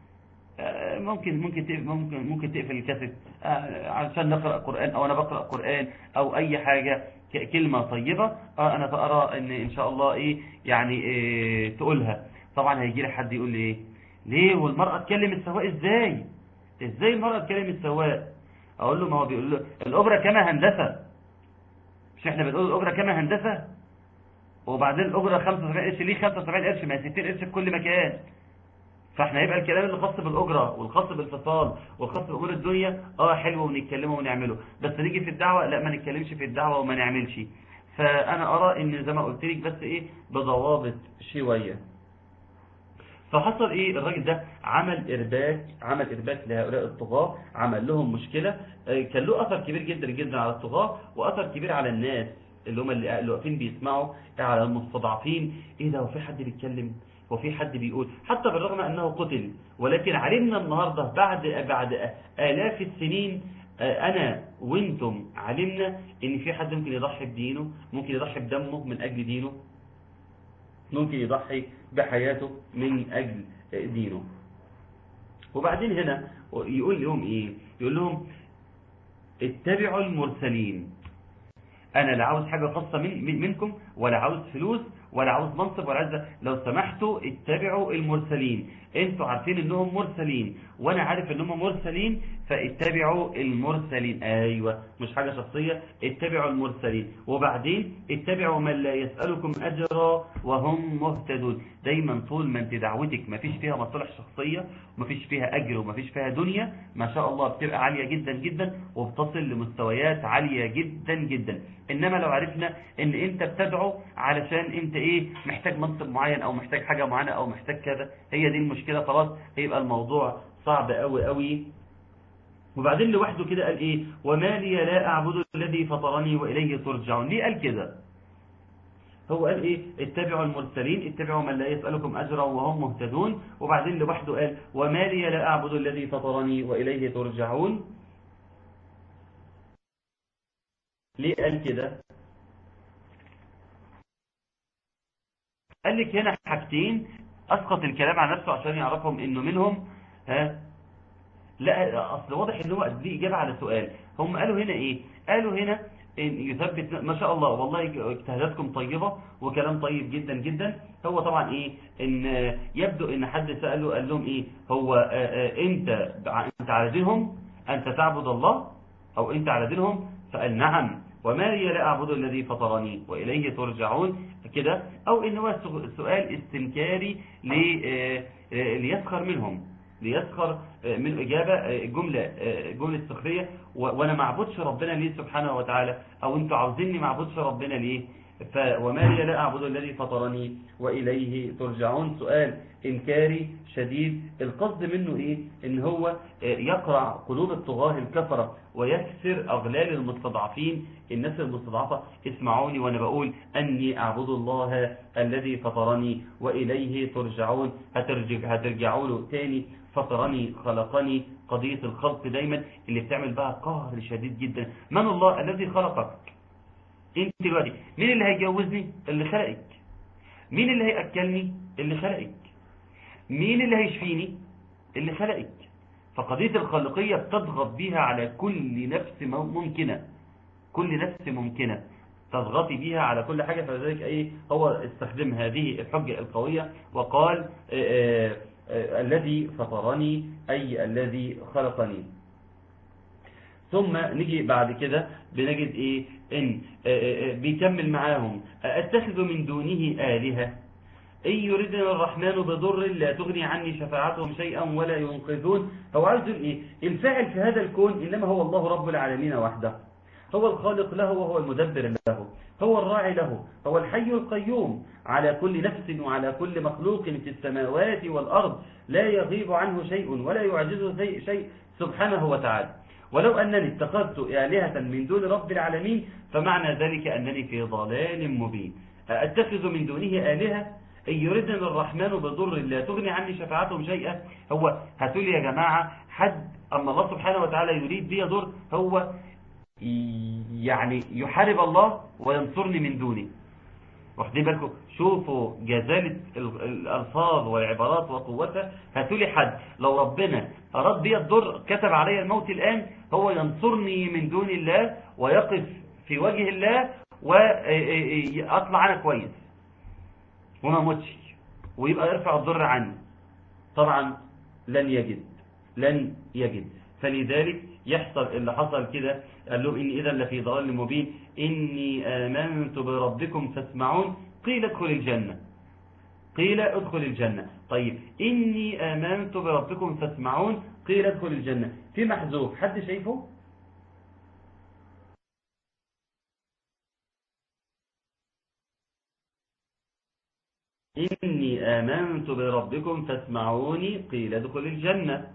آه، ممكن ممكن تقفل ممكن ممكن تقفل الكاسيت آه، علشان نقرأ قرآن او انا بقرأ قرآن او اي حاجة ك- كلمة طيبة آه، انا بقرأ ان ان شاء الله ايه يعني إيه تقولها طبعا هيجي لي حد يقول لي ايه ليه والمرأة تكلم السواق ازاي ازاي المرأة تكلم السواق اقول له ما هو بيقول له الاوبرا كما هندسة مش احنا بنقول الاوبرا كما هندسة وبعدين الاوبرا 75 قرش ليه 75 قرش ما هي 60 قرش في كل مكان فاحنا هيبقى الكلام اللي خاص بالأجرة والخاص بالفصال والخاص بأمور الدنيا اه حلو ونتكلمه ونعمله بس نيجي في الدعوة لا ما نتكلمش في الدعوة وما نعملش فأنا أرى إن زي ما قلت لك بس إيه بضوابط شوية فحصل إيه الراجل ده عمل إرباك عمل إرباك لهؤلاء الطغاة عمل لهم مشكلة آه، كان له أثر كبير جدا جدا على الطغاة وأثر كبير على الناس اللي هم اللي اللي واقفين بيسمعوا على المستضعفين إيه ده هو في حد بيتكلم وفي حد بيقول حتى بالرغم أنه قتل ولكن علمنا النهاردة بعد بعد آلاف السنين آه، أنا وانتم علمنا إن في حد ممكن يضحي بدينه ممكن يضحي بدمه من أجل دينه ممكن يضحي بحياته من أجل دينه وبعدين هنا يقول لهم إيه يقول لهم اتبعوا المرسلين انا لا عاوز حاجة خاصة من من- منكم ولا عاوز فلوس ولا عاوز منصب ولا عاوز لو سمحتوا اتبعوا المرسلين انتوا عارفين انهم مرسلين وانا عارف انهم مرسلين فاتبعوا المرسلين ايوه مش حاجة شخصية اتبعوا المرسلين وبعدين اتبعوا من لا يسألكم اجرا وهم مهتدون دايما طول ما انت دعوتك ما فيش فيها مصالح شخصية وما فيش فيها اجر وما فيش فيها دنيا ما شاء الله بتبقى عالية جدا جدا وبتصل لمستويات عالية جدا جدا انما لو عرفنا ان انت بتدعو علشان انت ايه محتاج منصب معين او محتاج حاجة معينة او محتاج كذا هي دي المشكلة خلاص هيبقى الموضوع صعب قوي قوي وبعدين لوحده كده قال ايه وما لي لا اعبد الذي فطرني واليه ترجعون ليه قال كده هو قال ايه اتبعوا المرسلين اتبعوا من لا يسألكم اجرا وهم مهتدون وبعدين لوحده قال وما لي لا اعبد الذي فطرني واليه ترجعون ليه قال كده قال لك هنا حاجتين اسقط الكلام على نفسه عشان يعرفهم انه منهم ها لا اصل واضح ان هو دي اجابه على سؤال هم قالوا هنا ايه قالوا هنا إن يثبت ما شاء الله والله اجتهاداتكم طيبه وكلام طيب جدا جدا هو طبعا ايه ان يبدو ان حد ساله قال لهم ايه هو آه، آه، انت انت على دينهم انت تعبد الله او انت على دينهم فقال نعم وما لي لا اعبد الذي فطرني واليه ترجعون كده او ان هو سؤال استنكاري لي- آه، آه، ليسخر منهم ليسخر من إجابة جملة جملة سخرية و- وأنا ما اعبدش ربنا ليه سبحانه وتعالى أو أنتوا عاوزيني ما اعبدش ربنا ليه ف وما لي لا أعبد الذي فطرني وإليه ترجعون سؤال إنكاري شديد القصد منه إيه إن هو يقرع قلوب الطغاة الكفرة ويكسر أغلال المستضعفين الناس المستضعفة اسمعوني وأنا بقول أني أعبد الله الذي فطرني وإليه ترجعون هترجع هترجعوا له تاني فطرني خلقني قضية الخلق دايما اللي بتعمل بقى قهر شديد جدا من الله الذي خلقك انت دلوقتي مين اللي هيجوزني اللي خلقك مين اللي هيأكلني اللي خلقك مين اللي هيشفيني اللي خلقك فقضية الخالقية بتضغط بيها على كل نفس ممكنة كل نفس ممكنة تضغطي بيها على كل حاجة فلذلك ايه هو استخدم هذه الحجة القوية وقال آه، آه، آه، الذي فطرني أي الذي خلقني ثم نيجي بعد كده بنجد ايه ان آه، آه، آه، بيكمل معاهم اتخذ من دونه آلهة إن يردنا الرحمن بضر لا تغني عني شفاعتهم شيئا ولا ينقذون هو عايز يقول ايه الفاعل في هذا الكون إنما هو الله رب العالمين وحده هو الخالق له وهو المدبر له هو الراعي له هو الحي القيوم على كل نفس وعلى كل مخلوق في السماوات والأرض لا يغيب عنه شيء ولا يعجزه شيء, شيء سبحانه وتعالى ولو أنني اتخذت آلهة من دون رب العالمين فمعنى ذلك أنني في ضلال مبين أتخذ من دونه آلهة إن يردنا الرحمن بضر لا تغني عني شفاعتهم شيئا هو هاتوا لي يا جماعة حد أما الله سبحانه وتعالى يريد بي ضر هو يعني يحارب الله وينصرني من دونه واخدين بالكم شوفوا جزالة ال- الألفاظ والعبارات وقوتها هاتوا لي حد لو ربنا أراد بي الضر كتب علي الموت الآن هو ينصرني من دون الله ويقف في وجه الله وأطلع أنا كويس وما موتش ويبقى يرفع الضر عني طبعا لن يجد لن يجد فلذلك يحصل اللي حصل كده قال لهم إني إذا لفي ضلال مبين إني آمنت بربكم فاسمعون قيل ادخل الجنة قيل ادخل الجنة طيب إني آمنت بربكم فاسمعون قيل ادخل الجنة في محذوف حد شايفه إني آمنت بربكم فاسمعوني قيل ادخل الجنة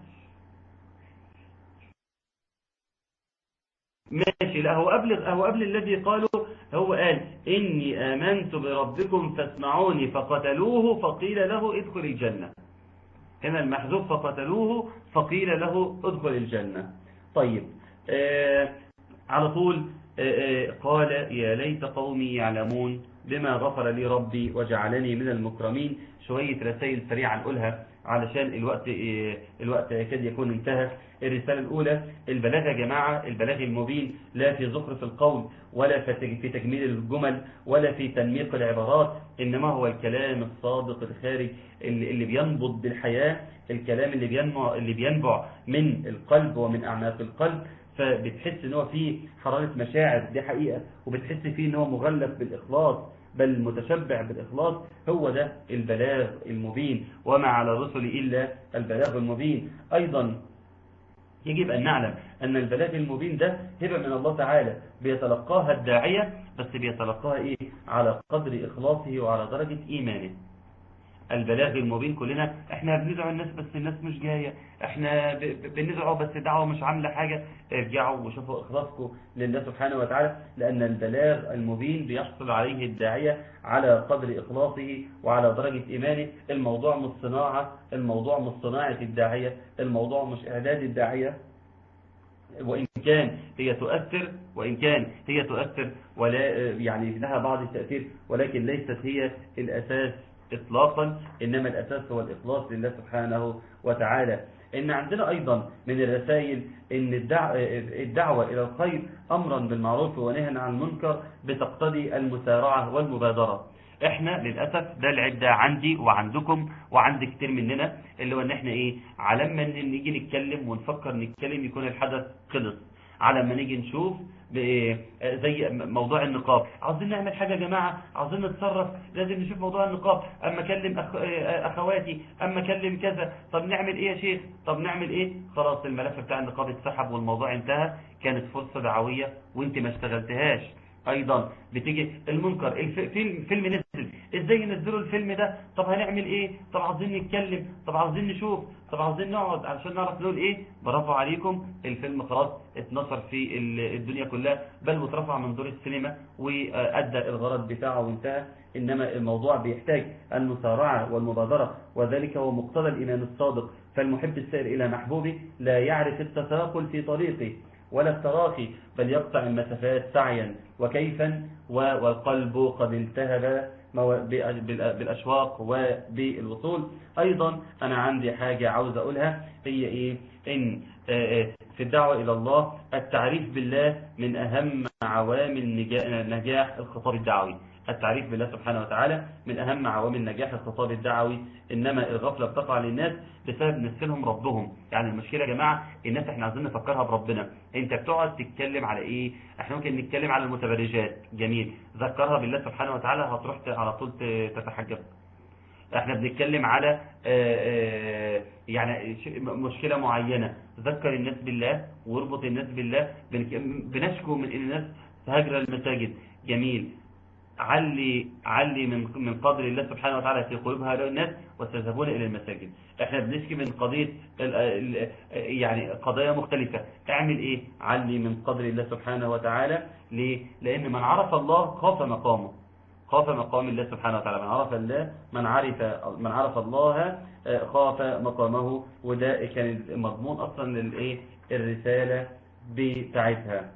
ماشي لا هو قبل هو قبل الذي قالوا هو قال إني آمنت بربكم فاسمعوني فقتلوه فقيل له ادخل الجنة هنا المحذوف فقتلوه فقيل له ادخل الجنة طيب آه على طول آه آه قال يا ليت قومي يعلمون بما غفر لي ربي وجعلني من المكرمين شوية رسائل سريعة نقولها علشان الوقت إيه الوقت يكاد يكون انتهى الرسالة الأولى البلاغ يا جماعة البلاغ المبين لا في زخرف القول ولا في تجميل الجمل ولا في تنميق العبارات إنما هو الكلام الصادق الخارج اللي, اللي بينبض بالحياة الكلام اللي بينبع, اللي بينبع من القلب ومن أعماق القلب فبتحس ان هو فيه حرارة مشاعر دي حقيقة وبتحس فيه ان هو مغلف بالإخلاص بل متشبع بالإخلاص هو ده البلاغ المبين وما على الرسل إلا البلاغ المبين أيضا يجب أن نعلم أن البلاغ المبين ده هبة من الله تعالى بيتلقاها الداعية بس بيتلقاها إيه على قدر إخلاصه وعلى درجة إيمانه البلاغ المبين كلنا احنا بندعو الناس بس الناس مش جاية احنا بندعو بس الدعوة مش عاملة حاجة ارجعوا وشوفوا اخلاصكم لله سبحانه وتعالى لان البلاغ المبين بيحصل عليه الداعية على قدر اخلاصه وعلى درجة ايمانه الموضوع مش صناعة الموضوع مش صناعة الداعية الموضوع مش اعداد الداعية وإن كان هي تؤثر وإن كان هي تؤثر ولا يعني لها بعض التأثير ولكن ليست هي الأساس إطلاقا إنما الأساس هو الإخلاص لله سبحانه وتعالى إن عندنا أيضا من الرسائل إن الدعوة إلى الخير أمرا بالمعروف ونهى عن المنكر بتقتضي المسارعة والمبادرة احنا للأسف ده العيب ده عندي وعندكم وعند كتير مننا اللي هو ان احنا ايه على ما نيجي نتكلم ونفكر نتكلم يكون الحدث خلص على ما نيجي نشوف زي موضوع النقاب عاوزين نعمل حاجة يا جماعة عاوزين نتصرف لازم نشوف موضوع النقاب اما اكلم أخ... اخواتي اما اكلم كذا طب نعمل ايه يا شيخ طب نعمل ايه خلاص الملف بتاع النقاب اتسحب والموضوع انتهى كانت فرصة دعوية وانت ما اشتغلتهاش ايضا بتيجي المنكر الفيلم فيلم نزل ازاي ينزلوا الفيلم ده طب هنعمل ايه طب عاوزين نتكلم طب عاوزين نشوف طب عاوزين نقعد علشان نعرف نقول ايه برافو عليكم الفيلم خلاص اتنشر في الدنيا كلها بل واترفع من دور السينما وادى الغرض بتاعه وانتهى انما الموضوع بيحتاج المسارعة والمبادرة وذلك هو مقتضى الايمان الصادق فالمحب السائر الى محبوبه لا يعرف التثاقل في طريقه ولا التراخي بل يقطع المسافات سعيا وكيفا والقلب قد التهب بالأشواق وبالوصول أيضا أنا عندي حاجة عاوز أقولها هي إيه إن في الدعوة إلى الله التعريف بالله من أهم عوامل نجاح الخطاب الدعوي التعريف بالله سبحانه وتعالى من أهم عوامل نجاح الخطاب الدعوي إنما الغفلة بتقع للناس بسبب نسلهم ربهم يعني المشكلة يا جماعة الناس احنا عايزين نفكرها بربنا انت بتقعد تتكلم على ايه احنا ممكن نتكلم على المتبرجات جميل ذكرها بالله سبحانه وتعالى هتروح على طول تتحجب احنا بنتكلم على آآ آآ يعني مشكلة معينة ذكر الناس بالله واربط الناس بالله بنشكو من ان الناس تهجر المساجد جميل علي علي من من قدر الله سبحانه وتعالى في قلوب هؤلاء الناس وتذهبون الى المساجد احنا بنشكي من قضيه يعني قضايا مختلفه اعمل ايه علي من قدر الله سبحانه وتعالى ليه لان من عرف الله خاف مقامه خاف مقام الله سبحانه وتعالى من عرف الله من عرف من عرف الله خاف مقامه وده كان مضمون اصلا للايه الرساله بتاعتها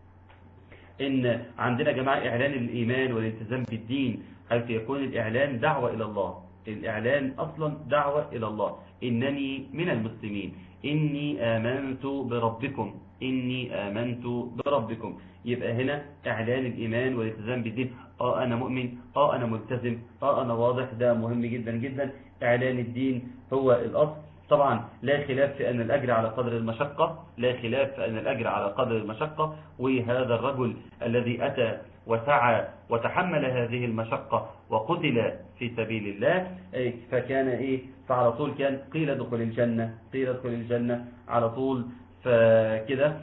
ان عندنا يا جماعه اعلان الايمان والالتزام بالدين حيث يكون الاعلان دعوه الى الله الاعلان اصلا دعوه الى الله انني من المسلمين اني امنت بربكم اني امنت بربكم يبقى هنا اعلان الايمان والالتزام بالدين اه انا مؤمن اه انا ملتزم اه انا واضح ده مهم جدا جدا اعلان الدين هو الاصل طبعا لا خلاف في أن الأجر على قدر المشقة لا خلاف في أن الأجر على قدر المشقة وهذا الرجل الذي أتى وسعى وتحمل هذه المشقة وقتل في سبيل الله فكان إيه فعلى طول كان قيل ادخل الجنة قيل ادخل الجنة على طول فكده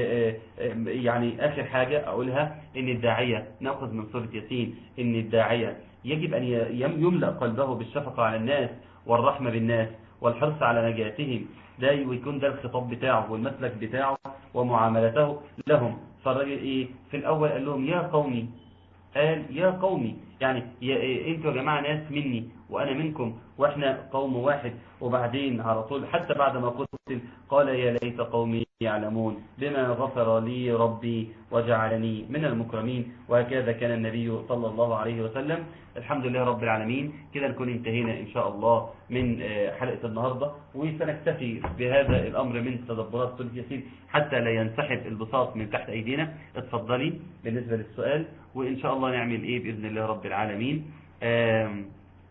يعني آخر حاجة أقولها إن الداعية نأخذ من سورة ياسين إن الداعية يجب أن يملأ قلبه بالشفقة على الناس والرحمة بالناس والحرص على نجاتهم ده ويكون ده الخطاب بتاعه والمسلك بتاعه ومعاملته لهم فالراجل ايه في الاول قال لهم يا قومي قال يا قومي يعني يا- انتوا يا جماعة ناس مني وانا منكم واحنا قوم واحد وبعدين على طول حتى بعد ما قتل قال يا ليت قومي يعلمون بما غفر لي ربي وجعلني من المكرمين وهكذا كان النبي صلى الله عليه وسلم الحمد لله رب العالمين كده نكون انتهينا ان شاء الله من آه، حلقة النهاردة وسنكتفي بهذا الامر من تدبرات سورة ياسين حتى لا ينسحب البساط من تحت ايدينا اتفضلي بالنسبة للسؤال وان شاء الله نعمل ايه باذن الله رب العالمين آم،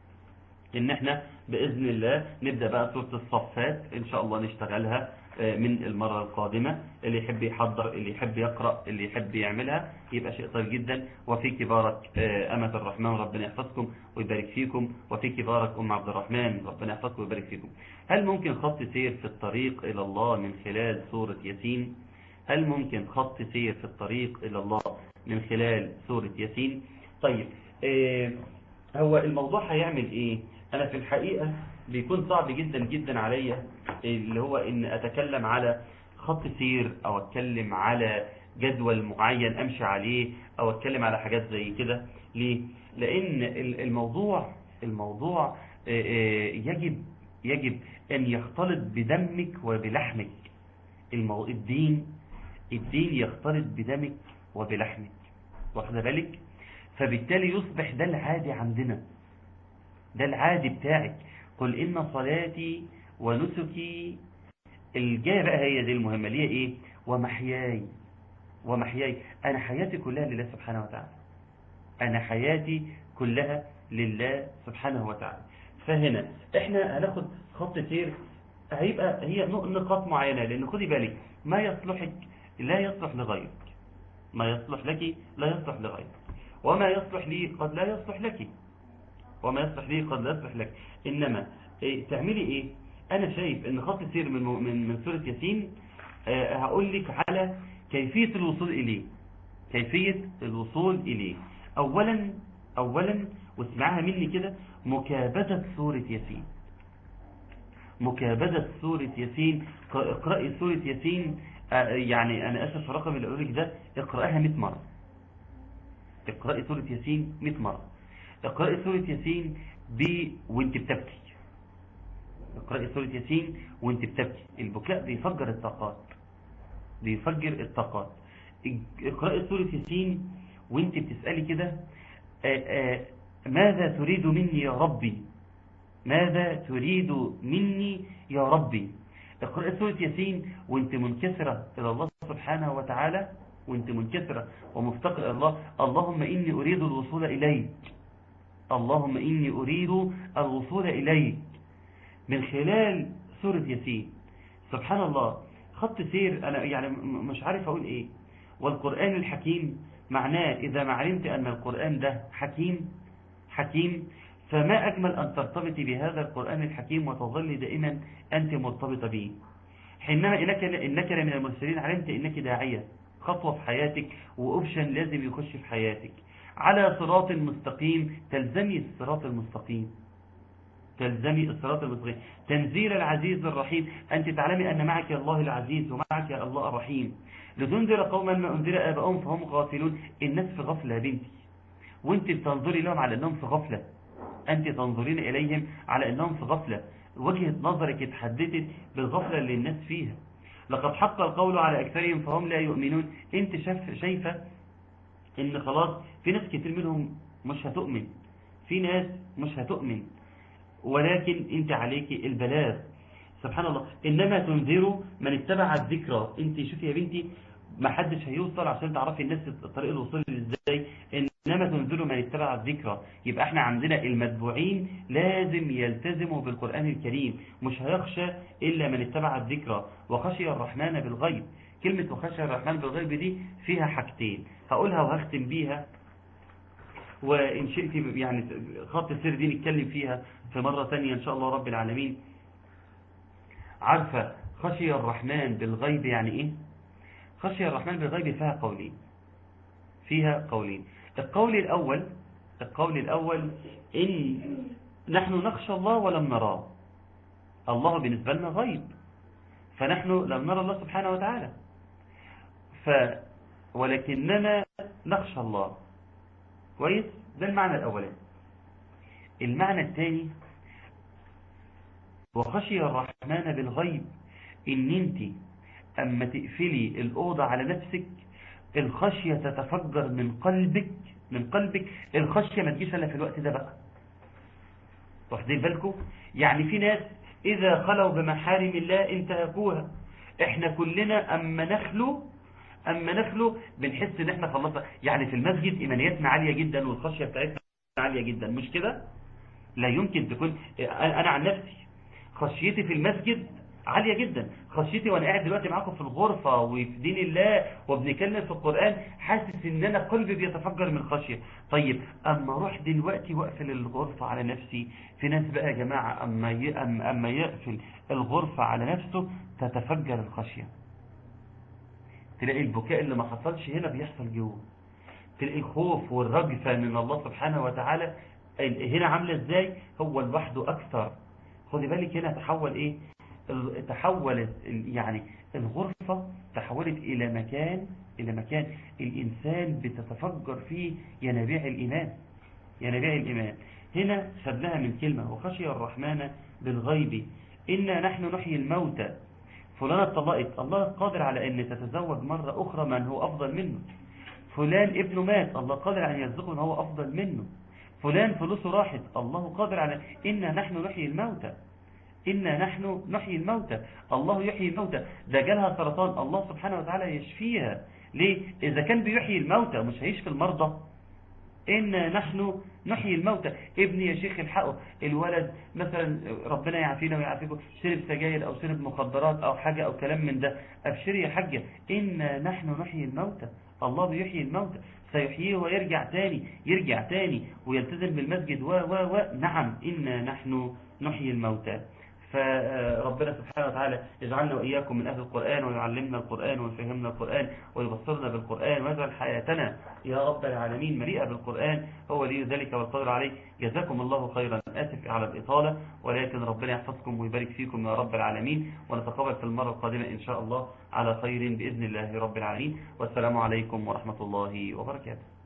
ان احنا باذن الله نبدا بقى سوره الصفات ان شاء الله نشتغلها آه، من المره القادمه اللي يحب يحضر اللي يحب يقرا اللي يحب يعملها يبقى شيء طيب جدا وفيك بارك آه، امه الرحمن ربنا يحفظكم ويبارك فيكم وفيك بارك ام عبد الرحمن ربنا يحفظكم ويبارك فيكم هل ممكن خط سير في الطريق الى الله من خلال سوره ياسين هل ممكن خط سير في الطريق الى الله من خلال سوره ياسين طيب آه، هو الموضوع هيعمل ايه انا في الحقيقة بيكون صعب جدا جدا عليا اللي هو ان اتكلم على خط سير او اتكلم على جدول معين امشي عليه او اتكلم على حاجات زي كده ليه لان ال- الموضوع الموضوع آه، آه، يجب يجب ان يختلط بدمك وبلحمك المو... الدين الدين يختلط بدمك وبلحمك واخد بالك فبالتالي يصبح ده العادي عندنا ده العادي بتاعك قل إن صلاتي ونسكي الجاية بقى هي دي المهمة اللي هي إيه ومحياي ومحياي أنا حياتي كلها لله سبحانه وتعالى أنا حياتي كلها لله سبحانه وتعالى فهنا إحنا هناخد خط سير هيبقى هي نقاط معينة لأن خدي بالك ما يصلحك لا يصلح لغيرك ما يصلح لك لا يصلح لغيرك وما يصلح لي قد لا يصلح لك وما يصلح لي قد لا يصلح لك إنما إيه تعملي إيه أنا شايف إن خط السير من من من سورة ياسين آه، هقول لك على كيفية الوصول إليه كيفية الوصول إليه أولا أولا واسمعها مني كده مكابدة سورة ياسين مكابدة سورة ياسين ق- اقرأي سورة ياسين آه، يعني أنا أسف الرقم اللي أقول لك ده اقرأها 100 مرة اقرأي سورة ياسين 100 مرة اقرأي سورة ياسين ب وانت بتبكي اقرأي سورة ياسين وانت بتبكي البكاء بيفجر الطاقات بيفجر الطاقات اقرأي سورة ياسين وانت بتسألي كده آه، آه، ماذا تريد مني يا ربي ماذا تريد مني يا ربي اقرأ سورة ياسين وانت منكسرة إلى الله سبحانه وتعالى وانت منكسرة ومفتقر إلى الله اللهم إني أريد الوصول إليك اللهم إني أريد الوصول إليك من خلال سورة ياسين سبحان الله خط سير أنا يعني م- مش عارف أقول إيه والقرآن الحكيم معناه إذا ما علمت أن القرآن ده حكيم حكيم فما أجمل أن ترتبطي بهذا القرآن الحكيم وتظل دائما أنت مرتبطة به حينما إنك, إنك من المرسلين علمت إنك داعية خطوة في حياتك وأوبشن لازم يخش في حياتك على صراط مستقيم تلزمي الصراط المستقيم تلزمي الصراط المستقيم تنزيل العزيز الرحيم أنت تعلمي أن معك الله العزيز ومعك الله الرحيم لتنذر قوما ما أنذر آباؤهم فهم غافلون الناس في غفلة يا بنتي وانت بتنظري لهم على أنهم في غفلة أنت تنظرين إليهم على أنهم في غفلة وجهة نظرك اتحددت بالغفلة اللي الناس فيها لقد حق القول على أكثرهم فهم لا يؤمنون انت شايف شايفة ان خلاص في ناس كتير منهم مش هتؤمن في ناس مش هتؤمن ولكن انت عليك البلاغ سبحان الله انما تنذروا من اتبع الذكرى انت شوفي يا بنتي ما حدش هيوصل عشان تعرفي الناس طريق الوصول ازاي انما تنذروا من اتبع الذكرى يبقى احنا عندنا المتبوعين لازم يلتزموا بالقرآن الكريم مش هيخشى الا من اتبع الذكرى وخشي الرحمن بالغيب كلمة وخشي الرحمن بالغيب دي فيها حاجتين هقولها وهختم بيها وإن شئت يعني خط السير دي نتكلم فيها في مرة ثانية إن شاء الله رب العالمين عارفة خشي الرحمن بالغيب يعني إيه خشي الرحمن بالغيب فيها قولين فيها قولين القول الأول القول الأول إن نحن نخشى الله ولم نراه الله بالنسبة لنا غيب فنحن لم نرى الله سبحانه وتعالى ف ولكننا نخشى الله كويس ده المعنى الأولاني المعنى الثاني وخشي الرحمن بالغيب ان انت اما تقفلي الأوضة على نفسك الخشية تتفجر من قلبك من قلبك الخشية ما تجيش الا في الوقت ده بقى واخدين بالكم يعني في ناس اذا خلوا بمحارم الله انتهكوها احنا كلنا اما نخلو اما نخلو بنحس ان احنا خلصنا يعني في المسجد ايمانياتنا عالية جدا والخشية بتاعتنا عالية جدا مش كده لا يمكن تكون انا عن نفسي خشيتي في المسجد عالية جدا خشيتي وانا قاعد دلوقتي معاكم في الغرفة وفي دين الله وبنتكلم في القرآن حاسس ان انا قلبي بيتفجر من الخشية طيب اما اروح دلوقتي واقفل الغرفة على نفسي في ناس بقى يا جماعة اما ي... اما يقفل الغرفة على نفسه تتفجر الخشية تلاقي البكاء اللي ما حصلش هنا بيحصل جوه تلاقي الخوف والرجفة من الله سبحانه وتعالى هنا عاملة ازاي هو لوحده اكثر خدي بالك هنا تحول ايه تحولت يعني الغرفة تحولت الى مكان الى مكان الانسان بتتفجر فيه ينابيع الايمان ينابيع الايمان هنا خدناها من كلمة وخشي الرحمن بالغيب إنا نحن نحيي الموتى فلانة طلقت الله قادر على أن تتزوج مرة أخرى من هو أفضل منه فلان ابنه مات الله قادر على أن يرزقه من هو أفضل منه فلان فلوسه راحت الله قادر على إنا نحن نحيي الموتى إنا نحن نحيي الموتى الله يحيي الموتى ده جالها سرطان الله سبحانه وتعالى يشفيها ليه إذا كان بيحيي الموتى مش هيشفي المرضى إنا نحن نحيي الموتى ابني يا شيخ الحقه الولد مثلا ربنا يعافينا ويعافيكم شرب سجاير أو شرب مخدرات أو حاجة أو كلام من ده أبشري يا حاجة إنا نحن نحيي الموتى الله بيحيي الموتى سيحييه ويرجع تاني يرجع تاني ويلتزم بالمسجد و و و نعم إنا نحن نحيي الموتى فربنا سبحانه وتعالى يجعلنا وإياكم من أهل القرآن ويعلمنا القرآن ويفهمنا القرآن ويبصرنا بالقرآن ويجعل حياتنا يا رب العالمين مليئة بالقرآن هو لي ذلك والقدر عليه جزاكم الله خيرا آسف على الإطالة ولكن ربنا يحفظكم ويبارك فيكم يا رب العالمين ونتقابل في المرة القادمة إن شاء الله على خير بإذن الله رب العالمين والسلام عليكم ورحمة الله وبركاته